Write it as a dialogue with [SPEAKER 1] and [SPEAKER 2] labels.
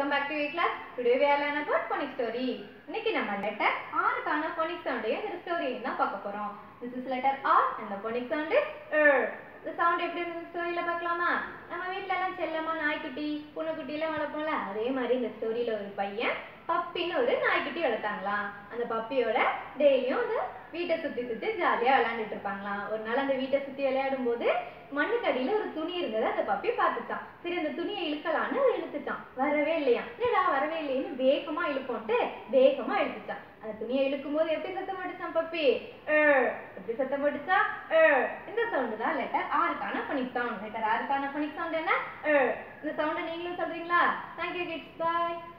[SPEAKER 1] Welcome back to your class. Today we are learn about phonic story. இன்னைக்கு நம்ம letter ஆருக்கான phonic sound இந்த ஸ்டோரியும் தான் பார்க்க போறோம். This is letter R and the phonic sound is er. இந்த sound எப்படி இந்த ஸ்டோரியில பார்க்கலாமா நம்ம வீட்ல எல்லாம் செல்லமா நாய்க்குட்டி பூனைக்குட்டி எல்லாம் வளர்ப்போம்ல அதே மாதிரி இந்த ஸ்டோரியில ஒரு பையன் பப்பின்னு ஒரு நாய்க்குட்டி வளர்த்தாங்களாம் அந்த பப்பியோட டெய்லியும் அந்த வீட்டை சுத்தி சுத்தி ஜாலியா விளையாண்டுட்டு இருப்பாங்களாம் ஒரு நாள் அந்த வீட்டை சுத்தி விளையாடும் போது மண்ணுக்கடியில ஒரு துணி இருந்ததை அந்த பப்பி பார்த்துச்சான் சரி அந்த துணியை இழுக்கலான்னு அது இழுத்துச்சான் வரவே இல்லையா என்னடா வரவே இல்லையேன்னு வேகமா இழுப்போன்ட்டு வேகமா இழுத்துச்சான் அந்த துணியை இழுக்கும் போது எப்படி சத்தம் போட்டுச்சான் பப்பி "ஏர்." எப்படி சத்தம் போட்டுச்சா "ஏர்." இந்த சவுண்டு தான் லெட்டர் ஆருக்கான ஃபனிக் சவுண்ட் லெட்டர் ஆருக்கான ஃபனிக் சவுண்ட் என்ன "ஏர்." இந்த சவுண்டை நீங்களும் சொல்றீங்களா தேங்க்யூ கிட்ஸ் பாய்